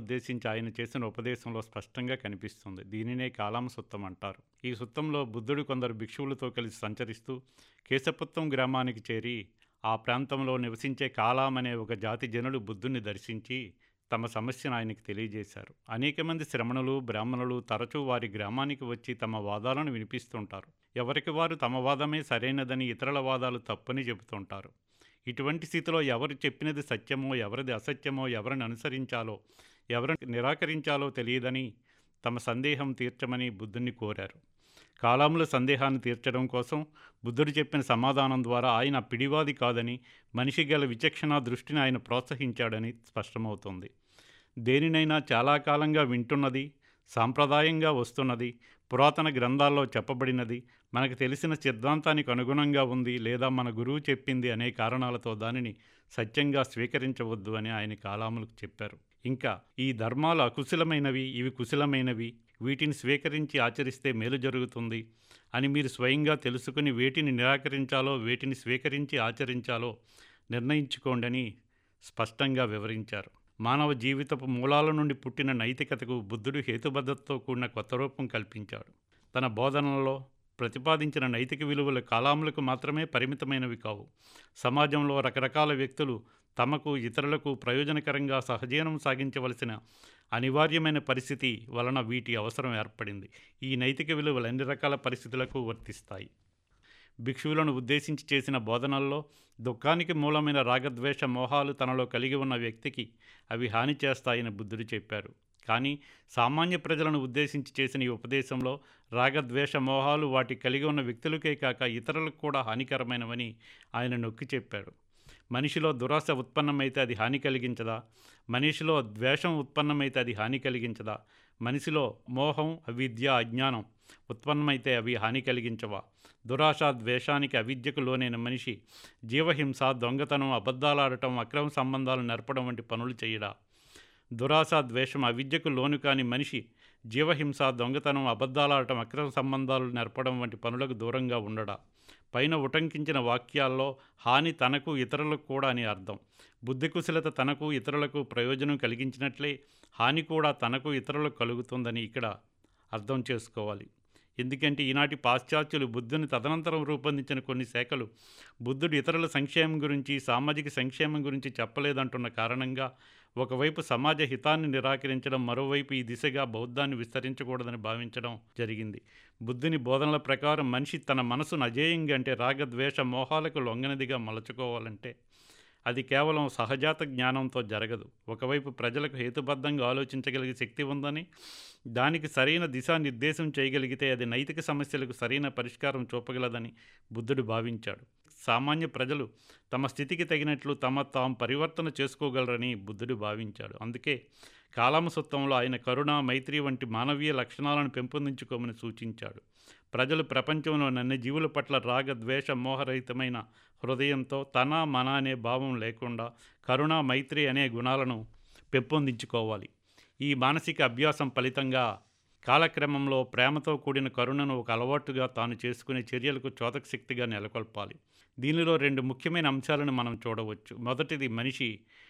ఉద్దేశించి ఆయన చేసిన ఉపదేశంలో స్పష్టంగా కనిపిస్తుంది దీనినే కాలామ సుత్తం అంటారు ఈ సుత్తంలో బుద్ధుడు కొందరు భిక్షువులతో కలిసి సంచరిస్తూ కేశపుత్తం గ్రామానికి చేరి ఆ ప్రాంతంలో నివసించే కాలాం అనే ఒక జాతి జనులు బుద్ధుణ్ణి దర్శించి తమ సమస్యను ఆయనకి తెలియజేశారు అనేక మంది శ్రమణులు బ్రాహ్మణులు తరచూ వారి గ్రామానికి వచ్చి తమ వాదాలను వినిపిస్తుంటారు ఎవరికి వారు తమ వాదమే సరైనదని ఇతరుల వాదాలు తప్పని చెబుతుంటారు ఇటువంటి స్థితిలో ఎవరు చెప్పినది సత్యమో ఎవరిది అసత్యమో ఎవరిని అనుసరించాలో ఎవరిని నిరాకరించాలో తెలియదని తమ సందేహం తీర్చమని బుద్ధుణ్ణి కోరారు కాలాముల సందేహాన్ని తీర్చడం కోసం బుద్ధుడు చెప్పిన సమాధానం ద్వారా ఆయన పిడివాది కాదని మనిషి గల విచక్షణ దృష్టిని ఆయన ప్రోత్సహించాడని స్పష్టమవుతోంది దేనినైనా చాలా కాలంగా వింటున్నది సాంప్రదాయంగా వస్తున్నది పురాతన గ్రంథాల్లో చెప్పబడినది మనకు తెలిసిన సిద్ధాంతానికి అనుగుణంగా ఉంది లేదా మన గురువు చెప్పింది అనే కారణాలతో దానిని సత్యంగా స్వీకరించవద్దు అని ఆయన కాలాములకు చెప్పారు ఇంకా ఈ ధర్మాలు అకుశలమైనవి ఇవి కుశలమైనవి వీటిని స్వీకరించి ఆచరిస్తే మేలు జరుగుతుంది అని మీరు స్వయంగా తెలుసుకుని వేటిని నిరాకరించాలో వేటిని స్వీకరించి ఆచరించాలో నిర్ణయించుకోండని స్పష్టంగా వివరించారు మానవ జీవితపు మూలాల నుండి పుట్టిన నైతికతకు బుద్ధుడు హేతుబద్ధతతో కూడిన కొత్త రూపం కల్పించాడు తన బోధనలలో ప్రతిపాదించిన నైతిక విలువలు కాలాములకు మాత్రమే పరిమితమైనవి కావు సమాజంలో రకరకాల వ్యక్తులు తమకు ఇతరులకు ప్రయోజనకరంగా సహజీవనం సాగించవలసిన అనివార్యమైన పరిస్థితి వలన వీటి అవసరం ఏర్పడింది ఈ నైతిక విలువలు అన్ని రకాల పరిస్థితులకు వర్తిస్తాయి భిక్షువులను ఉద్దేశించి చేసిన బోధనల్లో దుఃఖానికి మూలమైన రాగద్వేష మోహాలు తనలో కలిగి ఉన్న వ్యక్తికి అవి హాని చేస్తాయని బుద్ధుడు చెప్పారు కానీ సామాన్య ప్రజలను ఉద్దేశించి చేసిన ఈ ఉపదేశంలో రాగద్వేష మోహాలు వాటి కలిగి ఉన్న వ్యక్తులకే కాక ఇతరులకు కూడా హానికరమైనవని ఆయన నొక్కి చెప్పాడు మనిషిలో దురాశ ఉత్పన్నమైతే అది హాని కలిగించదా మనిషిలో ద్వేషం ఉత్పన్నమైతే అది హాని కలిగించదా మనిషిలో మోహం అవిద్య అజ్ఞానం ఉత్పన్నమైతే అవి హాని కలిగించవా దురాశ ద్వేషానికి అవిద్యకు లోనైన మనిషి జీవహింస దొంగతనం అబద్ధాలాడటం అక్రమ సంబంధాలు నెరపడం వంటి పనులు చేయడా దురాశ ద్వేషం అవిద్యకు లోను కాని మనిషి జీవహింస దొంగతనం అబద్ధాలాడటం అక్రమ సంబంధాలు నెరపడం వంటి పనులకు దూరంగా ఉండడా పైన ఉటంకించిన వాక్యాల్లో హాని తనకు ఇతరులకు కూడా అని అర్థం బుద్ధి కుశలత తనకు ఇతరులకు ప్రయోజనం కలిగించినట్లే హాని కూడా తనకు ఇతరులకు కలుగుతుందని ఇక్కడ అర్థం చేసుకోవాలి ఎందుకంటే ఈనాటి పాశ్చాత్యులు బుద్ధుని తదనంతరం రూపొందించిన కొన్ని శాఖలు బుద్ధుడు ఇతరుల సంక్షేమం గురించి సామాజిక సంక్షేమం గురించి చెప్పలేదంటున్న కారణంగా ఒకవైపు సమాజ హితాన్ని నిరాకరించడం మరోవైపు ఈ దిశగా బౌద్ధాన్ని విస్తరించకూడదని భావించడం జరిగింది బుద్ధుని బోధనల ప్రకారం మనిషి తన మనసును అజేయంగా అంటే రాగద్వేష మోహాలకు లొంగనిదిగా మలచుకోవాలంటే అది కేవలం సహజాత జ్ఞానంతో జరగదు ఒకవైపు ప్రజలకు హేతుబద్ధంగా ఆలోచించగలిగే శక్తి ఉందని దానికి సరైన దిశానిర్దేశం చేయగలిగితే అది నైతిక సమస్యలకు సరైన పరిష్కారం చూపగలదని బుద్ధుడు భావించాడు సామాన్య ప్రజలు తమ స్థితికి తగినట్లు తమ తాము పరివర్తన చేసుకోగలరని బుద్ధుడు భావించాడు అందుకే కాలమ సుత్తంలో ఆయన కరుణ మైత్రి వంటి మానవీయ లక్షణాలను పెంపొందించుకోమని సూచించాడు ప్రజలు ప్రపంచంలో అన్ని జీవుల పట్ల రాగ ద్వేష మోహరహితమైన హృదయంతో తన మన అనే భావం లేకుండా కరుణ మైత్రి అనే గుణాలను పెంపొందించుకోవాలి ఈ మానసిక అభ్యాసం ఫలితంగా కాలక్రమంలో ప్రేమతో కూడిన కరుణను ఒక అలవాటుగా తాను చేసుకునే చర్యలకు చోదక శక్తిగా నెలకొల్పాలి దీనిలో రెండు ముఖ్యమైన అంశాలను మనం చూడవచ్చు మొదటిది మనిషి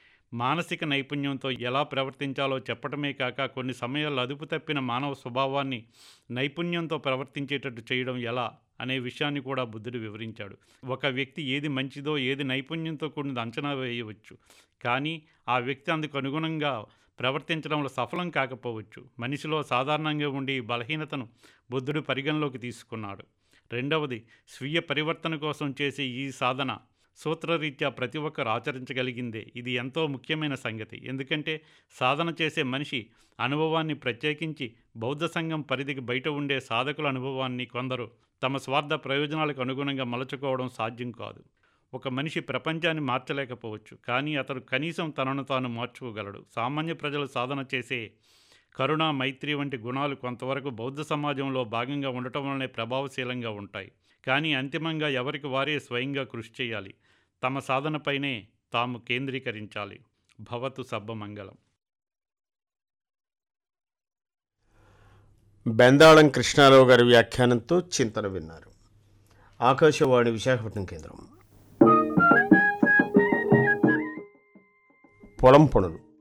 మానసిక నైపుణ్యంతో ఎలా ప్రవర్తించాలో చెప్పటమే కాక కొన్ని సమయాల్లో అదుపు తప్పిన మానవ స్వభావాన్ని నైపుణ్యంతో ప్రవర్తించేటట్టు చేయడం ఎలా అనే విషయాన్ని కూడా బుద్ధుడు వివరించాడు ఒక వ్యక్తి ఏది మంచిదో ఏది నైపుణ్యంతో కూడినది అంచనా వేయవచ్చు కానీ ఆ వ్యక్తి అందుకు అనుగుణంగా ప్రవర్తించడంలో సఫలం కాకపోవచ్చు మనిషిలో సాధారణంగా ఉండి బలహీనతను బుద్ధుడు పరిగణలోకి తీసుకున్నాడు రెండవది స్వీయ పరివర్తన కోసం చేసే ఈ సాధన సూత్రరీత్యా ప్రతి ఒక్కరు ఆచరించగలిగిందే ఇది ఎంతో ముఖ్యమైన సంగతి ఎందుకంటే సాధన చేసే మనిషి అనుభవాన్ని ప్రత్యేకించి బౌద్ధ సంఘం పరిధికి బయట ఉండే సాధకుల అనుభవాన్ని కొందరు తమ స్వార్థ ప్రయోజనాలకు అనుగుణంగా మలచుకోవడం సాధ్యం కాదు ఒక మనిషి ప్రపంచాన్ని మార్చలేకపోవచ్చు కానీ అతడు కనీసం తనను తాను మార్చుకోగలడు సామాన్య ప్రజలు సాధన చేసే కరుణ మైత్రి వంటి గుణాలు కొంతవరకు బౌద్ధ సమాజంలో భాగంగా ఉండటం వల్లనే ప్రభావశీలంగా ఉంటాయి కానీ అంతిమంగా ఎవరికి వారే స్వయంగా కృషి చేయాలి తమ సాధనపైనే తాము కేంద్రీకరించాలి భవతు సబ్బమంగళం బెందాళం కృష్ణారావు గారి వ్యాఖ్యానంతో చింతన విన్నారు ఆకాశవాణి విశాఖపట్నం కేంద్రం పొలం పనులు